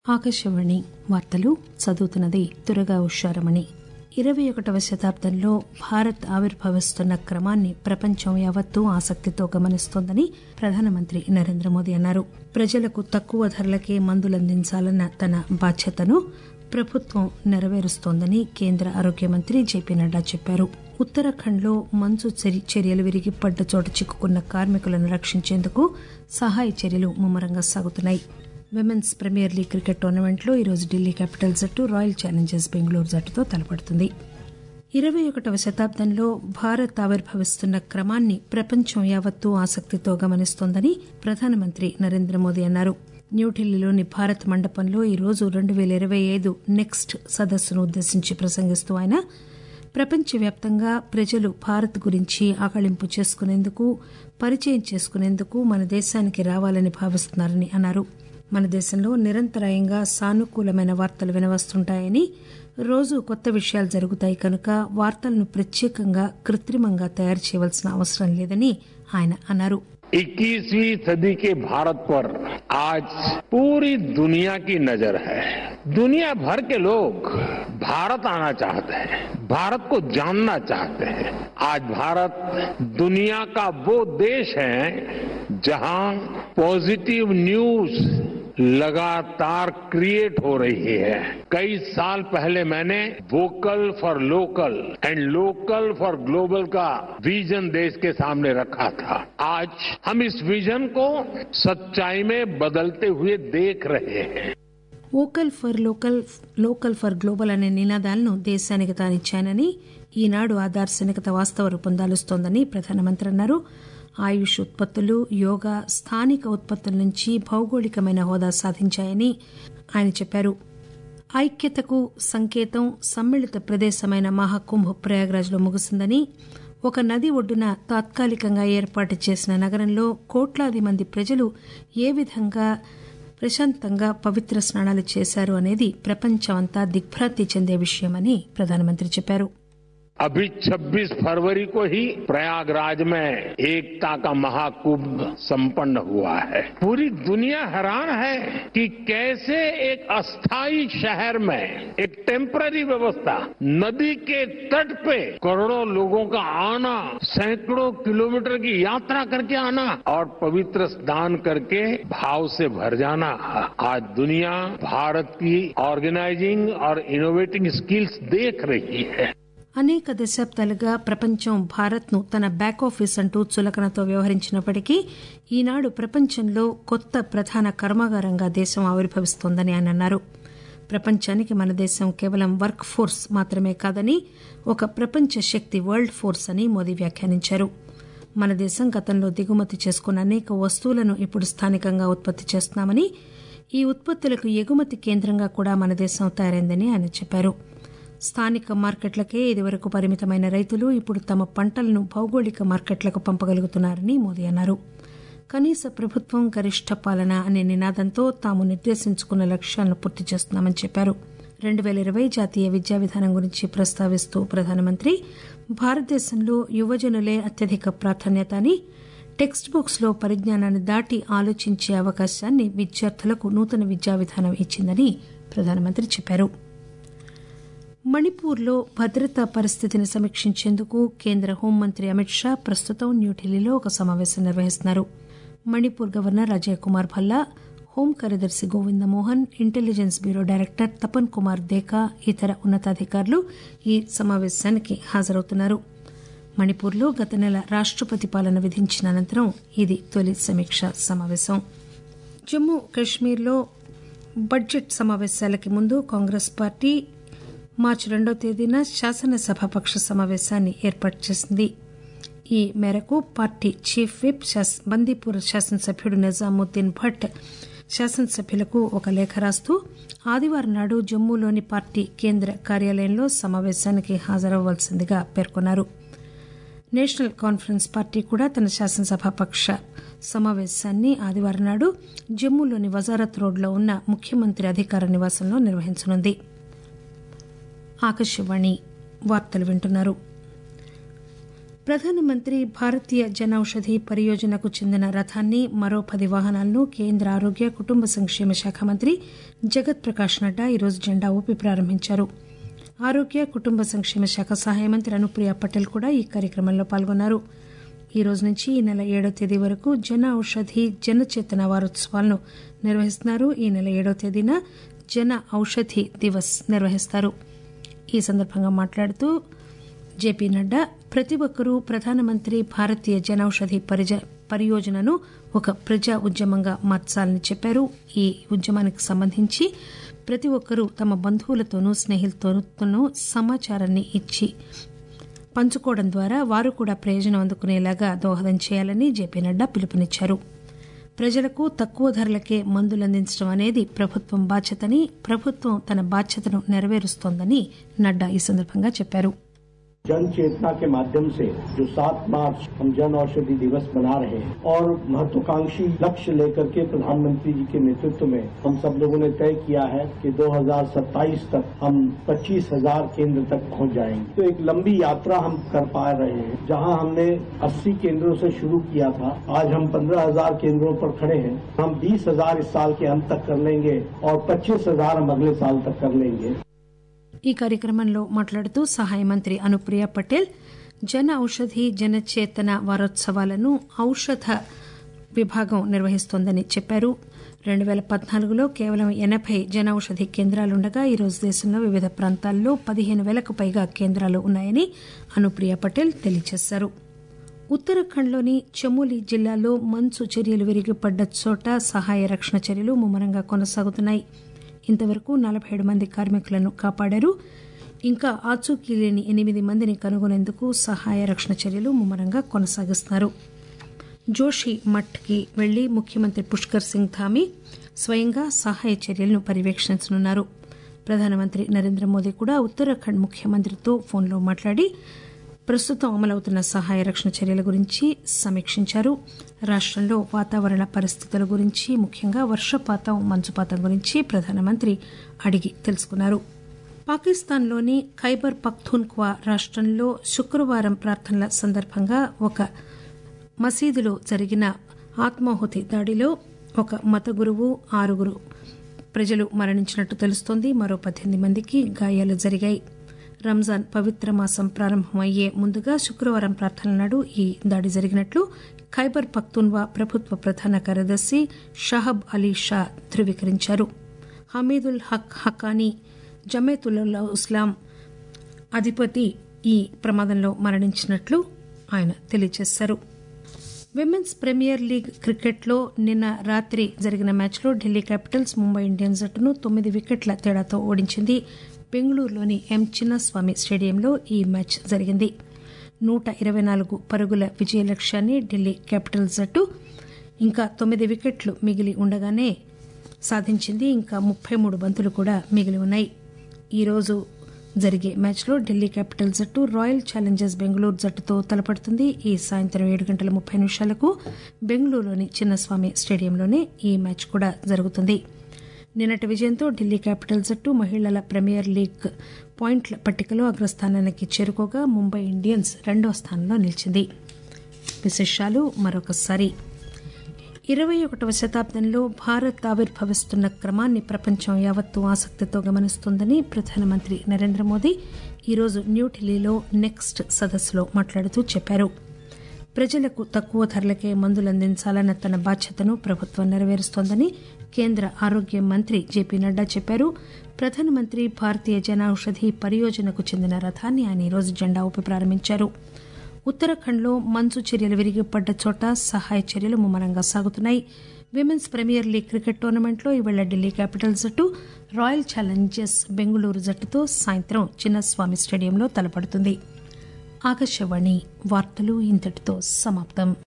ఆకాశవాణి వార్తలు చదువుతున్నది దుర్గా ఉషారమణి ఇరవై ఒకటవ శతాబ్దంలో భారత్ ఆవిర్భవిస్తున్న క్రమాన్ని ప్రపంచం యావత్తూ ఆసక్తితో గమనిస్తోందని ప్రధానమంత్రి నరేంద్ర మోదీ అన్నారు ప్రజలకు తక్కువ ధరలకే మందులందించాలన్న తన బాధ్యతను ప్రభుత్వం నెరవేరుస్తోందని కేంద్ర ఆరోగ్య మంత్రి జేపీ నడ్డా చెప్పారు ఉత్తరాఖండ్లో మంచు చర్యలు విరిగి పడ్డ చోట చిక్కుకున్న కార్మికులను రక్షించేందుకు సహాయ చర్యలు ముమ్మరంగా సాగుతున్నాయి విమెన్స్ ప్రీమియర్ లీగ్ క్రికెట్ టోర్నమెంట్లో ఈరోజు ఢిల్లీ క్యాపిటల్స్ జట్టు రాయల్ ఛాలెంజర్స్ బెంగళూరు జట్టుతో తలపడుతుంది ఇరవై ఒకటవ శతాబ్దంలో భారత్ ఆవిర్భవిస్తున్న క్రమాన్ని ప్రపంచం యావత్తూ ఆసక్తితో గమనిస్తోందని ప్రధానమంత్రి నరేంద్ర మోదీ అన్నారు న్యూఢిల్లీలోని భారత్ మండపంలో ఈరోజు రెండు పేల ఇరవై ఐదు నెక్స్ట్ సదస్సును ఉద్దేశించి ప్రసంగిస్తూ ఆయన ప్రపంచవ్యాప్తంగా ప్రజలు భారత్ గురించి ఆకళింపు చేసుకునేందుకు పరిచయం చేసుకునేందుకు మన దేశానికి రావాలని భావిస్తున్నారని అన్నారు మన దేశంలో నిరంతరాయంగా సానుకూలమైన వార్తలు వినవస్తుంటాయని రోజు కొత్త విషయాలు జరుగుతాయి కనుక వార్తలను ప్రత్యేకంగా కృత్రిమంగా తయారు చేయవలసిన అవసరం లేదని ఆయన అన్నారు इक्कीसवीं सदी के भारत पर आज पूरी दुनिया की नजर है दुनिया भर के लोग भारत आना चाहते हैं भारत को जानना चाहते हैं आज भारत दुनिया का वो देश है जहां पॉजिटिव न्यूज लगातार क्रिएट हो रही है कई साल पहले मैंने vocal for local and local for global का विजन देश के सामने रखा था आज हम इस विजन को सच्चाई में बदलते हुए देख रहे हैं vocal for local local for global అనే నినాదాలను దేశానికి తానిచ్చానని ఈనాడు ఆ దార్శనికత వాస్తవ రూపం దాలుస్తోందని ప్రధానమంత్రి అన్నారు ఆయుష్ ఉత్పత్తులు యోగా స్థానిక ఉత్పత్తుల నుంచి భౌగోళికమైన హోదా సాధించాయని ఆయన చెప్పారు ఐక్యతకు సంకేతం సమ్మిళిత ప్రదేశమైన మహాకుంభ్ ప్రయాగ్రాజ్లో ముగిసిందని ఒక నది ఒడ్డున తాత్కాలికంగా ఏర్పాటు చేసిన నగరంలో కోట్లాది మంది ప్రజలు ఏ విధంగా ప్రశాంతంగా పవిత్ర స్నానాలు చేశారు అనేది ప్రపంచమంతా దిగ్భ్రాంతి చెందే విషయమని ప్రధానమంత్రి చెప్పారు अभी 26 फरवरी को ही प्रयागराज में एकता का महाकुंभ संपन्न हुआ है पूरी दुनिया हैरान है कि कैसे एक अस्थायी शहर में एक टेम्पररी व्यवस्था नदी के तट पे करोड़ों लोगों का आना सैकड़ों किलोमीटर की यात्रा करके आना और पवित्र स्नान करके भाव से भर जाना आज दुनिया भारत की ऑर्गेनाइजिंग और इनोवेटिंग स्किल्स देख रही है అనేక దశాబ్దాలుగా ప్రపంచం భారత్ను తన బ్యాక్ ఆఫీస్ అంటూ చులకనతో వ్యవహరించినప్పటికీ ఈనాడు ప్రపంచంలో కొత్త ప్రధాన కర్మాగారంగా దేశం ఆవిర్భవిస్తోందని ఆయన అన్నారు ప్రపంచానికి మన దేశం కేవలం వర్క్ ఫోర్స్ మాత్రమే కాదని ఒక ప్రపంచ శక్తి వరల్డ్ ఫోర్స్ అని మోదీ వ్యాఖ్యానించారు మన దేశం గతంలో దిగుమతి చేసుకున్న అనేక వస్తువులను ఇప్పుడు స్థానికంగా ఉత్పత్తి చేస్తున్నామని ఈ ఉత్పత్తులకు ఎగుమతి కేంద్రంగా కూడా మన దేశం తయారైందని ఆయన చెప్పారు స్థానిక మార్కెట్లకే ఇదివరకు పరిమితమైన రైతులు ఇప్పుడు తమ పంటలను భౌగోళిక మార్కెట్లకు పంపగలుగుతున్నారని మోదీ అన్నారు కనీస ప్రభుత్వం గరిష్ట పాలన అనే నినాదంతో తాము నిర్దేశించుకున్న లక్ష్యాలను పూర్తి చేస్తున్నామని చెప్పారు రెండు పేల ఇరవై జాతీయ విద్యా విధానం గురించి ప్రస్తావిస్తూ ప్రధానమంత్రి భారతదేశంలో యువజనులే అత్యధిక ప్రాధాన్యత అని టెక్స్ట్ బుక్స్ లో పరిజ్ఞానాన్ని దాటి ఆలోచించే అవకాశాన్ని విద్యార్థులకు నూతన విద్యా విధానం ఇచ్చిందని ప్రధానమంత్రి చెప్పారు మణిపూర్లో భద్రతా పరిస్థితిని సమీక్షించేందుకు కేంద్ర హోంమంత్రి అమిత్ షా ప్రస్తుతం న్యూఢిల్లీలో ఒక సమావేశం నిర్వహిస్తున్నారు మణిపూర్ గవర్నర్ అజయ్ కుమార్ భల్లా హోం కార్యదర్శి Govind Mohan intelligence bureau director Tapan Kumar Deka ఇతర ఉన్నతాధికారులు ఈ సమావేశానికి హాజరవుతున్నారు మణిపూర్లో గత నెల రాష్టపతి పాలన విధించిన అనంతరం ఇది తొలి సమీక్ష సమావేశం జమ్మూ కశ్మీర్లో బడ్జెట్ సమావేశాలకి ముందు కాంగ్రెస్ పార్టీ మార్చి రెండో తేదీన శాసనసభాపక్ష సమావేశాన్ని ఏర్పాటు చేసింది ఈ మేరకు పార్టీ చీఫ్ విప్ బందీపూర్ శాసనసభ్యుడు నిజాముద్దీన్ భట్ శాసనసభ్యులకు ఒక లేఖ రాస్తూ ఆదివారం నాడు జమ్మూలోని పార్టీ కేంద్ర కార్యాలయంలో సమావేశానికి హాజరవ్వాల్సిందిగా పేర్కొన్నారు నేషనల్ కాన్ఫరెన్స్ పార్టీ కూడా తన శాసనసభాపక్ష సమావేశాన్ని ఆదివారం నాడు జమ్మూలోని వజారత్ రోడ్లో ఉన్న ముఖ్యమంత్రి అధికార నివాసంలో నిర్వహించనుంది ఆకాశవాణి వార్తలు వింటున్నారు ప్రధానమంత్రి భారతీయ జనౌషధి పరియోజనకు చెందిన రథాన్ని మరో పది వాహనాలను కేంద్ర ఆరోగ్య కుటుంబ సంక్షేమ శాఖ మంత్రి జగత్ ప్రకాష్ నడ్డా ఈరోజు జెండా ఊపి ప్రారంభించారు ఆరోగ్య కుటుంబ సంక్షేమ శాఖ సహాయ మంత్రి అనుప్రియ పటేల్ కూడా ఈ కార్యక్రమంలో పాల్గొన్నారు ఈ రోజు నుంచి ఈ నెల ఏడో తేదీ వరకు జన ఔషధి జనచేతన వారోత్సవాలను నిర్వహిస్తున్నారు ఈ నెల ఏడో తేదీన జన ఔషధి దివస్ నిర్వహిస్తారు ఈ సందర్భంగా మాట్లాడుతూ జేపీ నడ్డా ప్రతి ఒక్కరూ ప్రధానమంత్రి భారతీయ జనౌషధి పరిజ పరియోజనను ఒక ప్రజా ఉద్యమంగా మార్చాలని చెప్పారు ఈ ఉద్యమానికి సంబంధించి ప్రతి ఒక్కరూ తమ బంధువులతోనూ స్నేహితులతోనూ సమాచారాన్ని ఇచ్చి పంచుకోవడం ద్వారా వారు కూడా ప్రయోజనం అందుకునేలాగా దోహదం చేయాలని జేపీ నడ్డా పిలుపునిచ్చారు ప్రజలకు తక్కువ ధరలకే మందులు అందించడం అనేది ప్రభుత్వం బాధ్యతని ప్రభుత్వం తన బాధ్యతను నెరవేరుస్తోందని నడ్డా ఈ సందర్భంగా చెప్పారు जन चेतना के माध्यम से जो 7 मार्च हम जन औषधि दिवस मना रहे हैं और महत्वाकांक्षी लक्ष्य लेकर के प्रधानमंत्री जी के नेतृत्व में हम सब लोगों ने तय किया है कि 2027 तक हम 25,000 केंद्र तक पहुंच जाएंगे तो एक लंबी यात्रा हम कर पा रहे हैं जहां हमने 80 केंद्रों से शुरू किया था आज हम 15,000 केंद्रों पर खड़े हैं हम 20,000 इस साल के अंत तक कर लेंगे और 25,000 हम अगले साल तक कर लेंगे ఈ కార్యక్రమంలో మాట్లాడుతూ సహాయ మంత్రి అనుప్రియ పటేల్ జన ఔషధి జనచేతన వారోత్సవాలను ఔషధ విభాగం నిర్వహిస్తోందని చెప్పారు రెండు పేల పద్నాలుగులో కేవలం ఎనబై జన ఔషధి కేంద్రాలుండగా ఈరోజు దేశంలో వివిధ ప్రాంతాల్లో పదిహేను వేలకు పైగా కేంద్రాలు ఉన్నాయని అనుప్రియ పటేల్ తెలియజేశారు ఉత్తరాఖండ్లోని చమోలి జిల్లాలో మంచు చర్యలు విరిగిపడ్డ చోట సహాయ రక్షణ చర్యలు ముమ్మరంగా కొనసాగుతున్నాయి ఇంతవరకు నలభై ఏడు మంది కార్మికులను కాపాడారు ఇంకా ఆచూకీ లేని ఎనిమిది మందిని కనుగొనేందుకు సహాయ రక్షణ చర్యలు ముమ్మరంగా కొనసాగిస్తున్నారు జోషి మఠ్కి వెళ్లి ముఖ్యమంత్రి పుష్కర్ సింగ్ ధామీ స్వయంగా సహాయ చర్యలను పర్యవేక్షించనున్నారు ప్రధానమంత్రి నరేంద్ర మోదీ కూడా ఉత్తరాఖండ్ ముఖ్యమంత్రితో ఫోన్లో మాట్లాడి ప్రస్తుతం అమలవుతున్న సహాయ రక్షణ చర్యల గురించి సమీక్షించారు రాష్టంలో వాతావరణ పరిస్థితుల గురించి ముఖ్యంగా వర్షపాతం మంచుపాతం గురించి ప్రధానమంత్రి అడిగి తెలుసుకున్నారు పాకిస్తాన్లోని ఖైబర్ పఖ్తూన్ఖ్వా రాష్టంలో శుక్రవారం ప్రార్థనల సందర్భంగా ఒక మసీదులో జరిగిన ఆత్మాహుతి దాడిలో ఒక మత గురువు ఆరుగురు ప్రజలు మరణించినట్టు తెలుస్తోంది మరో పద్దెనిమిది మందికి గాయాలు జరిగాయి రంజాన్ పవిత్ర మాసం ప్రారంభమయ్యే ముందుగా శుక్రవారం ప్రార్థనల నాడు ఈ దాడి జరిగినట్లు ఖైబర్ పఖ్తూన్వా ప్రభుత్వ ప్రధాన కార్యదర్శి షహబ్ అలీ షా ధృవీకరించారు హమీదుల్ హక్ హకానీ జమేతుల్లా ఇస్లాం అధిపతి ఈ ప్రమాదంలో మరణించినట్లు ఆయన తెలియజేశారు విమెన్స్ ప్రీమియర్ లీగ్ క్రికెట్లో నిన్న రాత్రి జరిగిన మ్యాచ్లో ఢిల్లీ క్యాపిటల్స్ ముంబై ఇండియన్స్ జట్టును తొమ్మిది వికెట్ల తేడాతో ఓడించింది బెంగళూరులోని ఎం చిన్నస్వామి స్టేడియంలో ఈ మ్యాచ్ జరిగింది నూట ఇరవై నాలుగు పరుగుల విజయ లక్ష్యాన్ని ఢిల్లీ క్యాపిటల్స్ జట్టు ఇంకా తొమ్మిది వికెట్లు మిగిలి ఉండగానే సాధించింది ఇంకా ముప్పై మూడు బంతులు కూడా మిగిలి ఉన్నాయి ఈరోజు జరిగే మ్యాచ్లో ఢిల్లీ క్యాపిటల్స్ జట్టు రాయల్ ఛాలెంజర్స్ బెంగళూరు జట్టుతో తలపడుతుంది ఈ సాయంత్రం ఏడు గంటల ముప్పై నిమిషాలకు బెంగళూరులోని చిన్నస్వామి స్టేడియంలోనే ఈ మ్యాచ్ కూడా జరుగుతుంది నిన్నటి విజయంతో ఢిల్లీ క్యాపిటల్స్ జట్టు మహిళల ప్రీమియర్ లీగ్ పాయింట్ల పట్టికలో అగ్రస్థానానికి చేరుకోగా ముంబై ఇండియన్స్ రెండో స్థానంలో నిలిచింది విశేషాలు మరొకసారి ఇరవై ఒకటవ శతాబ్దంలో భారత్ ఆవిర్భవిస్తున్న క్రమాన్ని ప్రపంచం యావత్తూ ఆసక్తితో గమనిస్తోందని ప్రధానమంత్రి నరేంద్ర మోదీ ఈరోజు న్యూఢిల్లీలో నెక్స్ట్ సదస్సులో మాట్లాడుతూ చెప్పారు ప్రజలకు తక్కువ ధరలకే మందులు అందించాలన్న తన బాధ్యతను ప్రభుత్వం నెరవేరుస్తోందని కేంద్ర ఆరోగ్య మంత్రి జేపీ నడ్డా చెప్పారు ప్రధానమంత్రి భారతీయ జనౌషధి పరియోజనకు చెందిన రథాన్ని ఆయన ఈరోజు జెండా ఊపి ప్రారంభించారు ఉత్తరాఖండ్లో మంచు చర్యలు విరిగిపడ్డ చోట సహాయ చర్యలు ముమ్మరంగా సాగుతున్నాయి విమెన్స్ ప్రీమియర్ లీగ్ క్రికెట్ టోర్నమెంట్లో ఈవేళ ఢిల్లీ క్యాపిటల్స్ జట్టు రాయల్ ఛాలెంజర్స్ బెంగళూరు జట్టుతో సాయంత్రం చిన్నస్వామి స్టేడియంలో తలపడుతుంది ఆకాశవాణి వార్తలు ఇంతటితో సమాప్తం